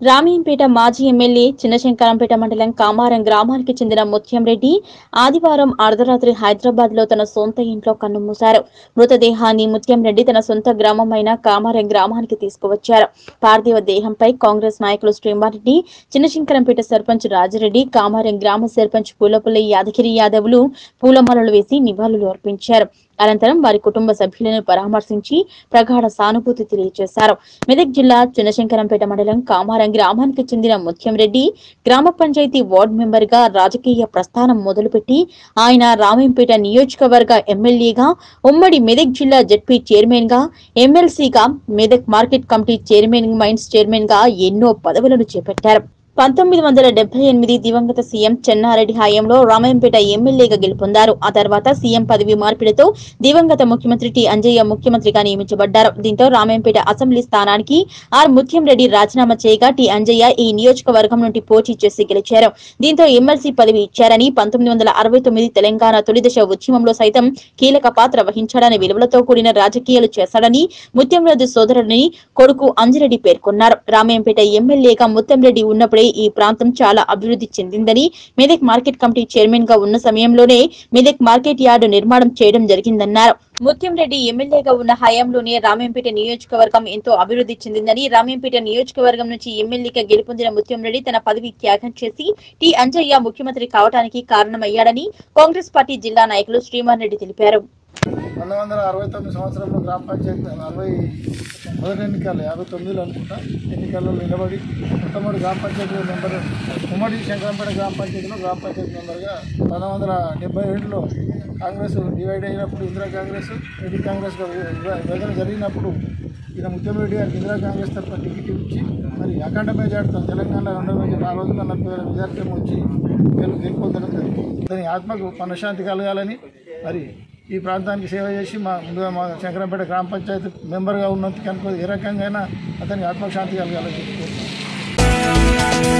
రామీంపేట మాజీ ఎమ్మెల్యే చిన్నశంకరంపేట మండలం కామారం గ్రామానికి చెందిన ముత్యం రెడ్డి ఆదివారం అర్ధరాత్రి హైదరాబాద్ లో తన సొంత ఇంట్లో కన్నుమూశారు మృతదేహాన్ని ముత్యం రెడ్డి తన సొంత గ్రామమైన కామారం గ్రామానికి తీసుకువచ్చారు పార్థివ దేహంపై కాంగ్రెస్ నాయకులు శ్రీమారెడ్డి చిన్నశంకరంపేట సర్పంచ్ రాజిరెడ్డి కామారం గ్రామ సర్పంచ్ పూలపల్లి యాదగిరి యాదవులు పూలమాలలు వేసి నివాళులు అర్పించారు అనంతరం వారి కుటుంబ సభ్యులను పరామర్శించి ప్రగాఢ సానుభూతి తెలియజేశారు మెదక్ జిల్లా చిన్నశంకరంపేట మండలం కామారం గ్రామానికి చెందిన ముత్యం రెడ్డి గ్రామ పంచాయతీ వార్డు మెంబర్ గా రాజకీయ ప్రస్థానం మొదలుపెట్టి ఆయన రామంపేట నియోజకవర్గ ఎమ్మెల్యేగా ఉమ్మడి మెదక్ జిల్లా జడ్పీ చైర్మన్ గా ఎమ్మెల్సీగా Medak market committee chairman mines chairman గా ఎన్నో పదవులను చేపట్టారు పంతొమ్మిది వందల డెబ్బై ఎనిమిది దివంగత సీఎం చెన్నారెడ్డి హయాంలో రామాయంపేట ఎమ్మెల్యేగా గెలుపొందారు ఆ తర్వాత సీఎం పదవి మార్పిడితో దివంగత ముఖ్యమంత్రి టి అంజయ్య ముఖ్యమంత్రిగా నియమించబడ్డారు దీంతో రామాయంపేట అసెంబ్లీ స్థానానికి ఆర్ ముత్యం రెడ్డి రాజీనామా చేయగా టి అంజయ్య ఈ నియోజకవర్గం నుండి పోటీ చేసి గెలిచారు దీంతో ఎమ్మెల్సీ పదవి ఇచ్చారని పంతొమ్మిది వందల అరవై తొమ్మిది తెలంగాణ తొలిదశ ఉద్యమంలో సైతం కీలక పాత్ర వహించాడని విలువలతో కూడిన రాజకీయాలు చేశాడని ముత్యంరెడ్డి సోదరుడిని కొడుకు అంజిరెడ్డి పేర్కొన్నారు రామాయంపేట ఎమ్మెల్యేగా ముత్యంరెడ్డి ఉన్నప్పుడే ఈ ప్రాంతం చాలా అభివృద్ధి చెందిందని మెదక్ మార్కెట్ కమిటీ చైర్మన్ గా ఉన్న సమయంలోనే మెదక్ మార్కెట్ యార్డు నిర్మాణం చేయడం జరిగిందన్నారు ముత్యంరెడ్డి ఎమ్మెల్యేగా ఉన్న హయాంలోనే రామాయంపేట నియోజకవర్గం ఎంతో అభివృద్ధి చెందిందని రామాయంపేట నియోజకవర్గం నుంచి ఎమ్మెల్యేగా గెలుపొందిన ముత్యంరెడ్డి తన పదవి త్యాగం చేసి టి అంజయ్య ముఖ్యమంత్రి కావడానికి కారణమయ్యాడని కాంగ్రెస్ పార్టీ జిల్లా నాయకులు శ్రీమాన్ రెడ్డి తెలిపారు పంతొమ్మిది వందల అరవై తొమ్మిది సంవత్సరంలో గ్రామ పంచాయతీ అరవై మొదటి ఎన్నికలు యాభై తొమ్మిదిలో అనుకుంటా ఎన్నికల్లో నిలబడి మొట్టమొదటి గ్రామ పంచాయతీ మెంబర్ ఉమ్మడి శంకరంపేట గ్రామ పంచాయతీలో గ్రామ పంచాయతీ మెంబర్గా పంతొమ్మిది వందల డెబ్బై ఏడులో కాంగ్రెస్ డివైడ్ అయినప్పుడు ఇందిరా కాంగ్రెస్ రెడ్డి కాంగ్రెస్గా వి- వి- విభజన జరిగినప్పుడు ఈయన ముత్యంరెడ్డి గారికి ఇందిరా కాంగ్రెస్ తరఫున టికెట్ ఇచ్చి మరి అఖండ మెజార్టీతో తెలంగాణ రెండో మెజార్టీ ఆ రోజున నలభై వేల మెజార్టీ వచ్చి గెలు గెలుపొందడం జరిగింది దాని ఆత్మకు మనశ్శాంతి కలగాలని మరి ఈ ప్రాంతానికి సేవ చేసి మా ముందుగా మా శంకరంపేట గ్రామ పంచాయతీ మెంబర్గా ఉన్నందుకు అనుకో ఏ రకంగా అతనికి ఆత్మశాంతి కలగాలని కోరుతున్నాను